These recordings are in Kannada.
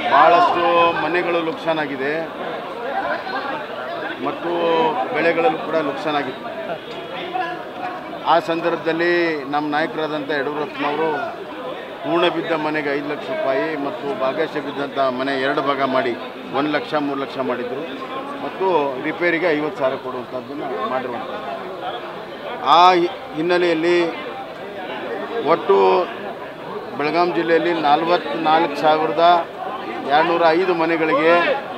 ಭಾಳಷ್ಟು ಮನೆಗಳು ನುಕ್ಸಾನ್ ಆಗಿದೆ ಮತ್ತು ಬೆಳೆಗಳಲ್ಲೂ ಕೂಡ ನುಕ್ಸಾನ್ ಆಗಿದೆ ಆ ಸಂದರ್ಭದಲ್ಲಿ ನಮ್ಮ ನಾಯಕರಾದಂಥ ಯಡಿಯೂರಪ್ಪನವರು ಪೂರ್ಣ ಬಿದ್ದ ಮನೆಗೆ ಐದು ಲಕ್ಷ ರೂಪಾಯಿ ಮತ್ತು ಭಾಗಶಃ ಬಿದ್ದಂಥ ಮನೆ ಎರಡು ಭಾಗ ಮಾಡಿ ಒಂದು ಲಕ್ಷ ಮೂರು ಲಕ್ಷ ಮಾಡಿದರು ಮತ್ತು ರಿಪೇರಿಗೆ ಐವತ್ತು ಸಾವಿರ ಕೊಡುವಂಥದ್ದನ್ನು ಮಾಡಿರುವಂಥದ್ದು ಆ ಹಿ- ಹಿನ್ನೆಲೆಯಲ್ಲಿ ಒಟ್ಟು ಬೆಳಗಾಂ ಜಿಲ್ಲೆಯಲ್ಲಿ ನಲ್ವತ್ನಾಲ್ಕು ಸಾವಿರದ ಎರಡುನೂರ ಐದು ಮನೆಗಳಿಗೆ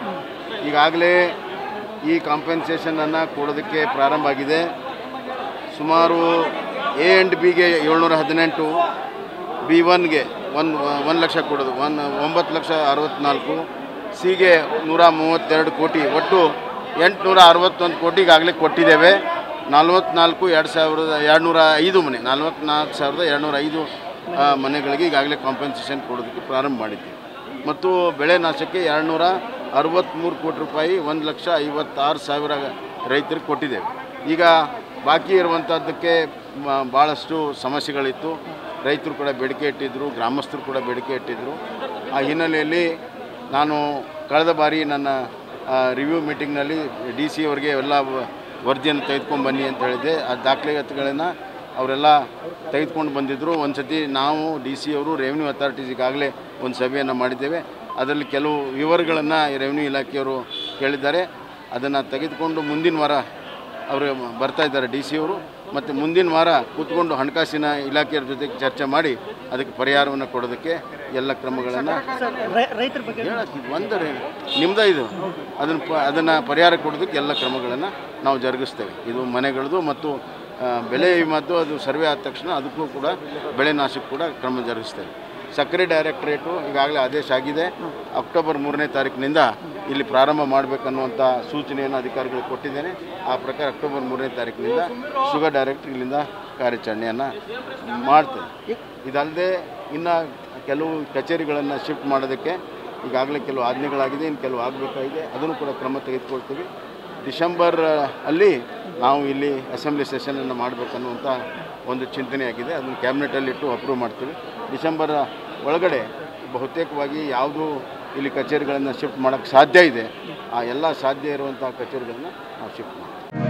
ಈಗಾಗಲೇ ಈ ಕಾಂಪೆನ್ಸೇಷನನ್ನು ಕೊಡೋದಕ್ಕೆ ಪ್ರಾರಂಭ ಆಗಿದೆ ಸುಮಾರು ಎ ಆ್ಯಂಡ್ ಬಿಗೆ ಏಳ್ನೂರ ಹದಿನೆಂಟು ಬಿ ಒನ್ಗೆ ಒಂದು ಒಂದು ಲಕ್ಷ ಕೊಡೋದು ಒನ್ ಒಂಬತ್ತು ಲಕ್ಷ ಅರವತ್ತ್ನಾಲ್ಕು ಸಿಗೆ ನೂರ ಮೂವತ್ತೆರಡು ಕೋಟಿ ಒಟ್ಟು ಎಂಟುನೂರ ಅರವತ್ತೊಂದು ಕೋಟಿ ಈಗಾಗಲೇ ಕೊಟ್ಟಿದ್ದೇವೆ ನಲ್ವತ್ನಾಲ್ಕು ಎರಡು ಸಾವಿರದ ಎರಡುನೂರ ಐದು ಮನೆ ನಲ್ವತ್ನಾಲ್ಕು ಸಾವಿರದ ಎರಡುನೂರ ಐದು ಆ, ಮನೆಗಳಿಗೆ ಈಗಾಗಲೇ ಕಾಂಪೆನ್ಸೇಷನ್ ಕೊಡೋದಕ್ಕೆ ಪ್ರಾರಂಭ ಮಾಡಿದ್ದೀವಿ ಮತ್ತು ಬೆಳೆ ನಾಶಕ್ಕೆ ಎರಡುನೂರ ಅರವತ್ತ್ಮೂರು ಕೋಟಿ ರೂಪಾಯಿ ಒಂದು ಲಕ್ಷ ಐವತ್ತಾರು ಸಾವಿರ ರೈತರಿಗೆ ಕೊಟ್ಟಿದ್ದೇವೆ ಈಗ ಬಾಕಿ ಇರುವಂಥದ್ದಕ್ಕೆ ಮ- ಭಾಳಷ್ಟು ಸಮಸ್ಯೆಗಳಿತ್ತು ರೈತರು ಕೂಡ ಬೇಡಿಕೆ ಇಟ್ಟಿದ್ದರು ಗ್ರಾಮಸ್ಥರು ಕೂಡ ಬೇಡಿಕೆ ಇಟ್ಟಿದ್ದರು ಆ ಹಿನ್ನೆಲೆಯಲ್ಲಿ ನಾನು ಕಳೆದ ಬಾರಿ ನನ್ನ ರಿವ್ಯೂ ಮೀಟಿಂಗ್ನಲ್ಲಿ ಡಿ ಸಿ ಅವರಿಗೆ ಎಲ್ಲ ವ- ವರದಿಯನ್ನು ತೆಗೆದುಕೊಂಡು ಬನ್ನಿ ಅಂತ ಹೇಳಿದ್ದೆ ಆ ದಾಖಲೆಗಳನ್ನು ಅವರೆಲ್ಲ ತೆಗೆದುಕೊಂಡು ಬಂದಿದ್ದರು ಒಂದು ಸತಿ ನಾವು ಡಿ ಸಿ ಅವರು ರೆವಿನ್ಯೂ ಅಥಾರಿಟೀಸ್ ಈಗಾಗಲೇ ಒಂದು ಸಭೆಯನ್ನು ಮಾಡಿದ್ದೇವೆ ಅದರಲ್ಲಿ ಕೆಲವು ವಿವರಗಳನ್ನು ರೆವಿನ್ಯೂ ಇಲಾಖೆಯವರು ಕೇಳಿದ್ದಾರೆ ಅದನ್ನು ತೆಗೆದುಕೊಂಡು ಮುಂದಿನ ವಾರ ಅವರು ಬರ್ತಾ ಇದ್ದಾರೆ ಡಿ ಸಿ ಅವರು ಮತ್ತು ಮುಂದಿನ ವಾರ ಕೂತ್ಕೊಂಡು ಹಣಕಾಸಿನ ಇಲಾಖೆಯವ್ರ ಜೊತೆಗೆ ಚರ್ಚೆ ಮಾಡಿ ಅದಕ್ಕೆ ಪರಿಹಾರವನ್ನು ಕೊಡೋದಕ್ಕೆ ಎಲ್ಲ ಕ್ರಮಗಳನ್ನು ಸರ್ ರೈ- ರೈತರ ಬಗ್ಗೆ ಹೇಳಕ್ಕೆ ಒಂದರೆ ನಿಮ್ದ ಇದು ಅದನ್ನು ಪ ಅದನ್ನು ಪರಿಹಾರ ಕೊಡೋದಕ್ಕೆ ಎಲ್ಲ ಕ್ರಮಗಳನ್ನು ನಾವು ಜರುಗಿಸ್ತೇವೆ ಇದು ಮನೆಗಳದು ಮತ್ತು ಆ, ಬೆಳೆ ವಿಮದ್ದು ಅದು ಸರ್ವೆ ಆದ ತಕ್ಷಣ ಅದಕ್ಕೂ ಕೂಡ ಬೆಳೆ ನಾಶಕ್ಕೆ ಕೂಡ ಕ್ರಮ ಜರುಗಿಸ್ತೇವೆ ಸಕ್ಕರೆ ಡೈರೆಕ್ಟ್ರೇಟು ಈಗಾಗಲೇ ಆದೇಶ ಆಗಿದೆ ಅಕ್ಟೋಬರ್ ಮೂರನೇ ತಾರೀಕಿನಿಂದ ಇಲ್ಲಿ ಪ್ರಾರಂಭ ಮಾಡಬೇಕನ್ನುವಂಥ ಸೂಚನೆಯನ್ನು ಅಧಿಕಾರಿಗಳಿಗೆ ಕೊಟ್ಟಿದ್ದೇನೆ ಆ ಪ್ರಕಾರ ಅಕ್ಟೋಬರ್ ಮೂರನೇ ತಾರೀಕಿನಿಂದ ಶುಗರ್ ಡೈರೆಕ್ಟ್ರ್ ಇಲ್ಲಿಂದ ಕಾರ್ಯಾಚರಣೆಯನ್ನು ಮಾಡ್ತೇವೆ ಇದಲ್ಲದೆ ಇನ್ನು ಕೆಲವು ಕಚೇರಿಗಳನ್ನು ಶಿಫ್ಟ್ ಮಾಡೋದಕ್ಕೆ ಈಗಾಗಲೇ ಕೆಲವು ಆಜ್ಞೆಗಳಾಗಿದೆ ಇನ್ನು ಕೆಲವು ಆಗಬೇಕಾಗಿದೆ ಅದನ್ನು ಕೂಡ ಕ್ರಮ ತೆಗೆದುಕೊಳ್ತೀವಿ ಡಿಸೆಂಬರ್ ಅಲ್ಲಿ ನಾವು ಇಲ್ಲಿ ಅಸೆಂಬ್ಲಿ ಸೆಷನನ್ನು ಮಾಡಬೇಕನ್ನುವಂಥ ಒಂದು ಚಿಂತನೆಯಾಗಿದೆ ಅದನ್ನು ಕ್ಯಾಬಿನೆಟಲ್ಲಿಟ್ಟು ಅಪ್ರೂವ್ ಮಾಡ್ತೀವಿ ಡಿಸೆಂಬರ್ ಒಳಗಡೆ ಬಹುತೇಕವಾಗಿ ಯಾವುದು ಇಲ್ಲಿ ಕಚೇರಿಗಳನ್ನು ಶಿಫ್ಟ್ ಮಾಡೋಕ್ಕೆ ಸಾಧ್ಯ ಇದೆ ಆ ಎಲ್ಲ ಸಾಧ್ಯ ಇರುವಂಥ ಕಚೇರಿಗಳನ್ನು ನಾವು ಶಿಫ್ಟ್ ಮಾಡ್ತೀವಿ